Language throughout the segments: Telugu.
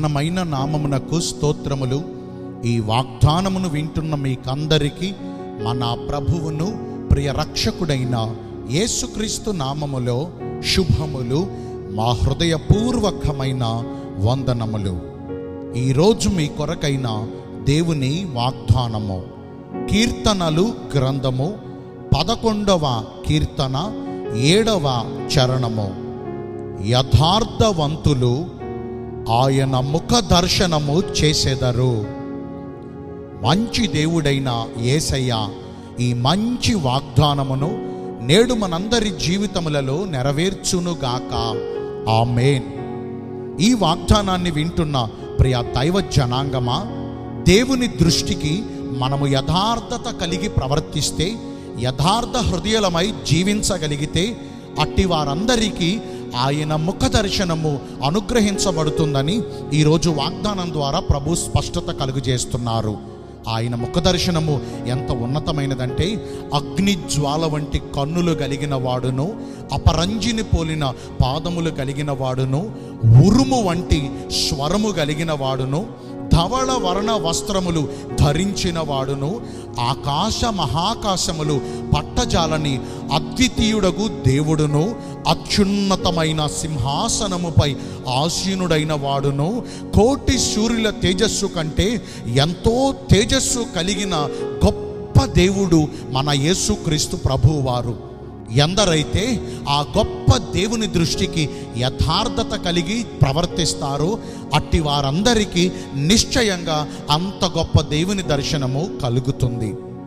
ఘనమైన నామమునకు స్తోత్రములు ఈ వాగ్దానమును వింటున్న మీకందరికీ మన ప్రభువును ప్రియ రక్షకుడైన యేసుక్రీస్తు నామములో శుభములు మా హృదయపూర్వకమైన వందనములు ఈరోజు మీ కొరకైన దేవుని వాగ్దానము కీర్తనలు గ్రంథము పదకొండవ కీర్తన ఏడవ చరణము యథార్థవంతులు ఆయన ముఖ దర్శనము చేసెదరు మంచి దేవుడైన యేసయ్య ఈ మంచి వాగ్దానమును నేడు మనందరి జీవితములలో నెరవేర్చునుగాక ఆమేన్ ఈ వాగ్దానాన్ని వింటున్న ప్రియ దైవ జనాంగమా దేవుని దృష్టికి మనము యథార్థత కలిగి ప్రవర్తిస్తే యథార్థ హృదయలమై జీవించగలిగితే అట్టి వారందరికీ ఆయన ముఖ దర్శనము అనుగ్రహించబడుతుందని ఈరోజు వాగ్దానం ద్వారా ప్రభు స్పష్టత కలుగజేస్తున్నారు ఆయన ముఖ దర్శనము ఎంత ఉన్నతమైనదంటే అగ్ని జ్వాల వంటి కన్నులు కలిగిన వాడును అపరంజిని పోలిన పాదములు కలిగిన వాడును ఉరుము వంటి స్వరము కలిగిన వాడును ధవళ వర్ణ వస్త్రములు ధరించిన వాడును ఆకాశ మహాకాశములు పట్టజాలని అద్వితీయుడగు దేవుడును అత్యున్నతమైన సింహాసనముపై ఆసీనుడైన వాడును కోటి సూర్యుల తేజస్సు కంటే ఎంతో తేజస్సు కలిగిన గొప్ప దేవుడు మన యేసుక్రీస్తు ప్రభువారు ఎందరైతే ఆ గొప్ప దేవుని దృష్టికి యథార్థత కలిగి ప్రవర్తిస్తారో అట్టి వారందరికీ నిశ్చయంగా అంత గొప్ప దేవుని దర్శనము కలుగుతుంది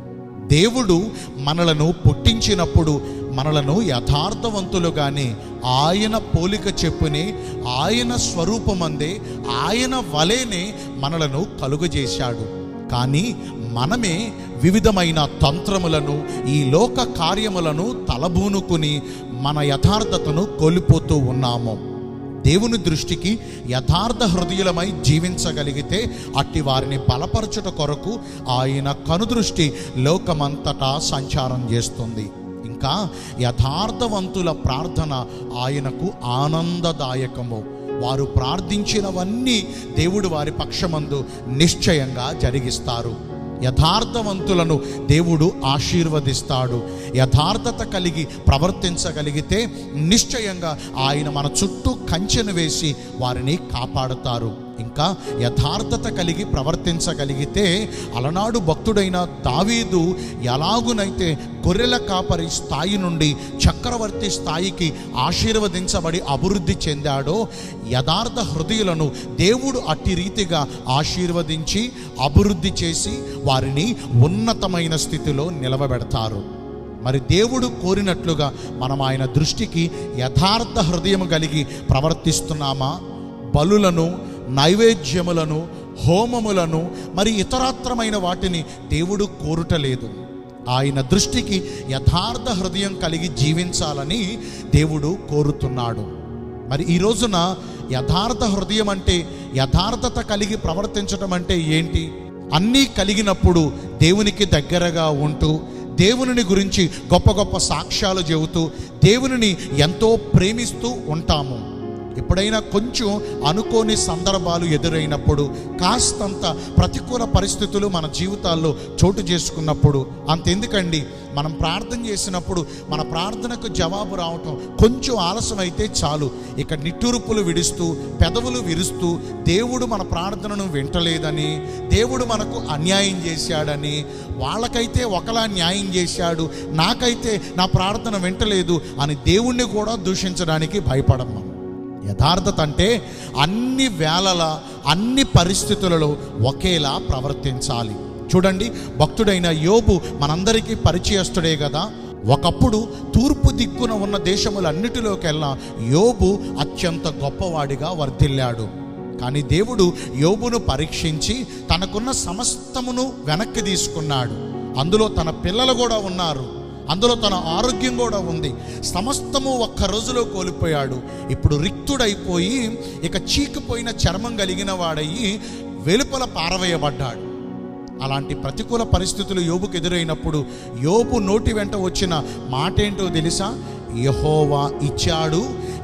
దేవుడు మనలను పుట్టించినప్పుడు మనలను యథార్థవంతులుగానే ఆయన పోలిక చెప్పునే ఆయన స్వరూపమందే ఆయన వలేనే మనలను కలుగజేశాడు కానీ మనమే వివిధమైన తంత్రములను ఈ లోక కార్యములను తలబూనుకుని మన యథార్థతను కోల్పోతూ ఉన్నాము దేవుని దృష్టికి యథార్థ హృదయులమై జీవించగలిగితే అట్టి వారిని బలపరచుట కొరకు ఆయన కనుదృష్టి లోకమంతటా సంచారం చేస్తుంది ఇంకా యథార్థవంతుల ప్రార్థన ఆయనకు ఆనందదాయకము వారు ప్రార్థించినవన్నీ దేవుడు వారి పక్షమందు నిశ్చయంగా జరిగిస్తారు యథార్థవంతులను దేవుడు ఆశీర్వదిస్తాడు యథార్థత కలిగి ప్రవర్తించగలిగితే నిశ్చయంగా ఆయన మన చుట్టూ కంచెను వేసి వారిని కాపాడుతారు ఇంకా యథార్థత కలిగి ప్రవర్తించగలిగితే అలనాడు భక్తుడైన దావీదు ఎలాగునైతే గొర్రెల కాపరి స్థాయి నుండి చక్రవర్తి స్థాయికి ఆశీర్వదించబడి అభివృద్ధి చెందాడో యథార్థ హృదయులను దేవుడు అట్టి రీతిగా ఆశీర్వదించి అభివృద్ధి చేసి వారిని ఉన్నతమైన స్థితిలో నిలవబెడతారు మరి దేవుడు కోరినట్లుగా మనం ఆయన దృష్టికి యథార్థ హృదయం కలిగి ప్రవర్తిస్తున్నామా బలులను నైవేద్యములను హోమములను మరి ఇతరాత్రమైన వాటిని దేవుడు కోరుటలేదు ఆయన దృష్టికి యథార్థ హృదయం కలిగి జీవించాలని దేవుడు కోరుతున్నాడు మరి ఈ రోజున యథార్థ హృదయం అంటే యథార్థత కలిగి ప్రవర్తించడం అంటే ఏంటి అన్నీ కలిగినప్పుడు దేవునికి దగ్గరగా ఉంటూ దేవునిని గురించి గొప్ప గొప్ప సాక్ష్యాలు చెబుతూ దేవునిని ఎంతో ప్రేమిస్తూ ఉంటాము ఎప్పుడైనా కొంచెం అనుకోని సందర్భాలు ఎదురైనప్పుడు కాస్తంత ప్రతికూల పరిస్థితులు మన జీవితాల్లో చోటు చేసుకున్నప్పుడు అంతెందుకండి మనం ప్రార్థన చేసినప్పుడు మన ప్రార్థనకు జవాబు రావటం కొంచెం ఆలస్యం అయితే చాలు ఇక నిట్టూర్పులు విడుస్తూ పెదవులు విరుస్తూ దేవుడు మన ప్రార్థనను వింటలేదని దేవుడు మనకు అన్యాయం చేశాడని వాళ్ళకైతే ఒకలా న్యాయం చేశాడు నాకైతే నా ప్రార్థన వింటలేదు అని దేవుణ్ణి కూడా దూషించడానికి భయపడం మనం యథార్థత అంటే అన్ని వేళల అన్ని పరిస్థితులలో ఒకేలా ప్రవర్తించాలి చూడండి భక్తుడైన యోబు మనందరికీ పరిచయస్తుడే కదా ఒకప్పుడు తూర్పు దిక్కున ఉన్న దేశములన్నిటిలోకెల్లా యోబు అత్యంత గొప్పవాడిగా వర్ధిల్లాడు కానీ దేవుడు యోబును పరీక్షించి తనకున్న సమస్తమును వెనక్కి తీసుకున్నాడు అందులో తన పిల్లలు కూడా ఉన్నారు అందులో తన ఆరోగ్యం కూడా ఉంది సమస్తము ఒక్క రోజులో కోల్పోయాడు ఇప్పుడు రిక్తుడైపోయి ఇక చీకిపోయిన చర్మం కలిగిన వాడయ్యి వెలుపల పారవేయబడ్డాడు అలాంటి ప్రతికూల పరిస్థితులు యోబుకు ఎదురైనప్పుడు యోబు నోటి వెంట వచ్చిన మాట ఏంటో తెలుసా యహోవా ఇచ్చాడు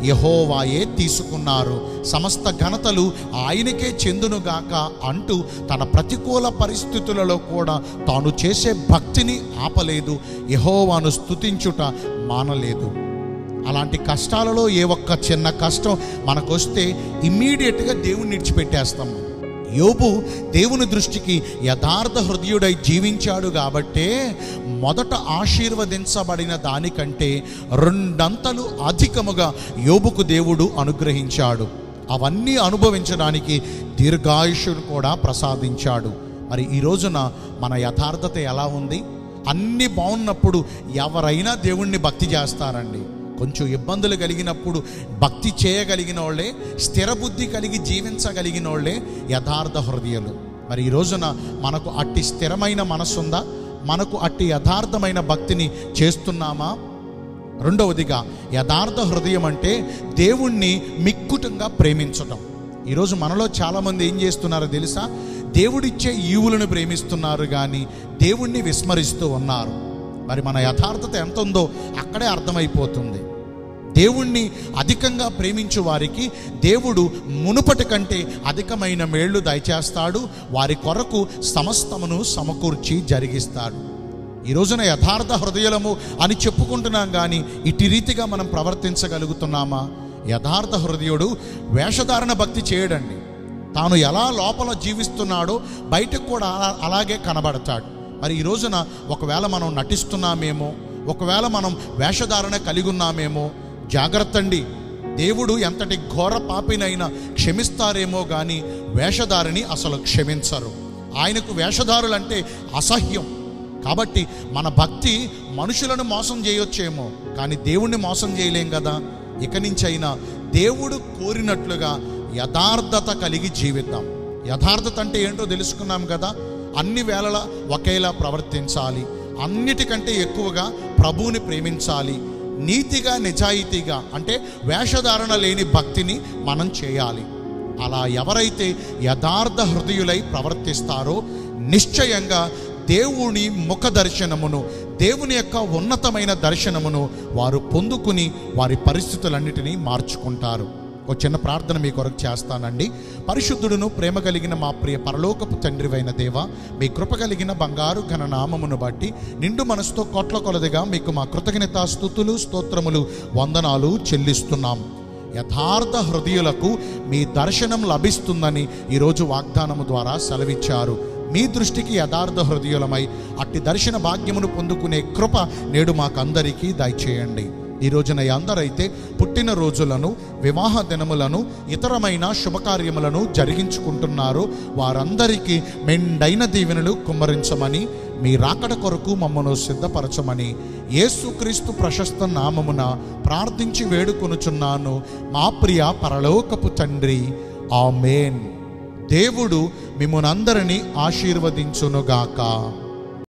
యహోవాయే తీసుకున్నారు సమస్త ఘనతలు ఆయనకే చెందునుగాక అంటూ తన ప్రతికూల పరిస్థితులలో కూడా తాను చేసే భక్తిని ఆపలేదు యహోవాను స్తుతించుట మానలేదు అలాంటి కష్టాలలో ఏ ఒక్క చిన్న కష్టం మనకొస్తే ఇమ్మీడియట్గా దేవుణ్ణి విడిచిపెట్టేస్తాము యోబు దేవుని దృష్టికి యథార్థ హృదయుడై జీవించాడు కాబట్టే మొదట ఆశీర్వదించబడిన దానికంటే రెండంతలు అధికముగా యోబుకు దేవుడు అనుగ్రహించాడు అవన్నీ అనుభవించడానికి దీర్ఘాయుషును కూడా ప్రసాదించాడు మరి ఈ రోజున మన యథార్థత ఎలా ఉంది అన్నీ బాగున్నప్పుడు ఎవరైనా దేవుణ్ణి భక్తి చేస్తారండి కొంచెం ఇబ్బందులు కలిగినప్పుడు భక్తి చేయగలిగిన వాళ్ళే స్థిర బుద్ధి కలిగి జీవించగలిగిన వాళ్ళే యథార్థ హృదయాలు మరి ఈ రోజున మనకు అట్టి స్థిరమైన మనస్సుందా మనకు అట్టి యథార్థమైన భక్తిని చేస్తున్నామా రెండవదిగా యథార్థ హృదయం అంటే దేవుణ్ణి మిక్కుటంగా ప్రేమించటం ఈరోజు మనలో చాలామంది ఏం చేస్తున్నారో తెలుసా దేవుడిచ్చే ఈవులను ప్రేమిస్తున్నారు కానీ దేవుణ్ణి విస్మరిస్తూ ఉన్నారు మరి మన యథార్థత ఎంత ఉందో అక్కడే అర్థమైపోతుంది దేవుణ్ణి అధికంగా ప్రేమించు వారికి దేవుడు మునుపటి కంటే అధికమైన మేళ్లు దయచేస్తాడు వారి కొరకు సమస్తమును సమకూర్చి జరిగిస్తాడు ఈ రోజున యథార్థ హృదయలము అని చెప్పుకుంటున్నాం కానీ ఇటు రీతిగా మనం ప్రవర్తించగలుగుతున్నామా యథార్థ హృదయుడు వేషధారణ భక్తి చేయడండి తాను ఎలా లోపల జీవిస్తున్నాడో బయటకు కూడా అలా- అలాగే కనబడతాడు మరి ఈ రోజున ఒకవేళ మనం నటిస్తున్నామేమో ఒకవేళ మనం వేషధారణ కలిగి ఉన్నామేమో జాగ్రత్త అండి దేవుడు ఎంతటి ఘోర పాపినైనా క్షమిస్తారేమో కానీ వేషధారిని అసలు క్షమించరు ఆయనకు వేషధారులంటే అసహ్యం కాబట్టి మన భక్తి మనుషులను మోసం చేయొచ్చేమో కానీ దేవుణ్ణి మోసం చేయలేం కదా ఇక నుంచైనా దేవుడు కోరినట్లుగా యథార్థత కలిగి జీవిద్దాం యథార్థత అంటే ఏంటో తెలుసుకున్నాం కదా అన్ని వేళలా ఒకేలా ప్రవర్తించాలి అన్నిటికంటే ఎక్కువగా ప్రభువుని ప్రేమించాలి నీతిగా నిజాయితీగా అంటే వేషధారణ లేని భక్తిని మనం చేయాలి అలా ఎవరైతే యథార్థ హృదయులై ప్రవర్తిస్తారో నిశ్చయంగా దేవుని ముఖ దర్శనమును దేవుని యొక్క ఉన్నతమైన దర్శనమును వారు పొందుకుని వారి పరిస్థితులన్నిటినీ మార్చుకుంటారు ఒక చిన్న ప్రార్థన మీ కొరకు చేస్తానండి పరిశుద్ధుడును ప్రేమ కలిగిన మా ప్రియ పరలోకపు తండ్రివైన దేవ మీ కృప కలిగిన బంగారు ఘన నామమును బట్టి నిండు మనసుతో కోట్ల కొలదిగా మీకు మా కృతజ్ఞత స్థుతులు స్తోత్రములు వందనాలు చెల్లిస్తున్నాం యథార్థ హృదయులకు మీ దర్శనం లభిస్తుందని ఈరోజు వాగ్దానము ద్వారా సెలవిచ్చారు మీ దృష్టికి యథార్థ హృదయులమై అట్టి దర్శన భాగ్యమును పొందుకునే కృప నేడు మాకందరికీ దయచేయండి ఈ రోజున అందరైతే పుట్టిన రోజులను వివాహ దినములను ఇతరమైన శుభకార్యములను జరిగించుకుంటున్నారు వారందరికీ మెండైన దీవెనలు కుమ్మరించమని మీ రాకడ కొరకు మమ్మను సిద్ధపరచమని యేసుక్రీస్తు ప్రశస్త నామమున ప్రార్థించి వేడుకొనుచున్నాను మా ప్రియ పరలోకపు తండ్రి ఆమేన్ దేవుడు మిమ్మల్ని అందరినీ ఆశీర్వదించునుగాక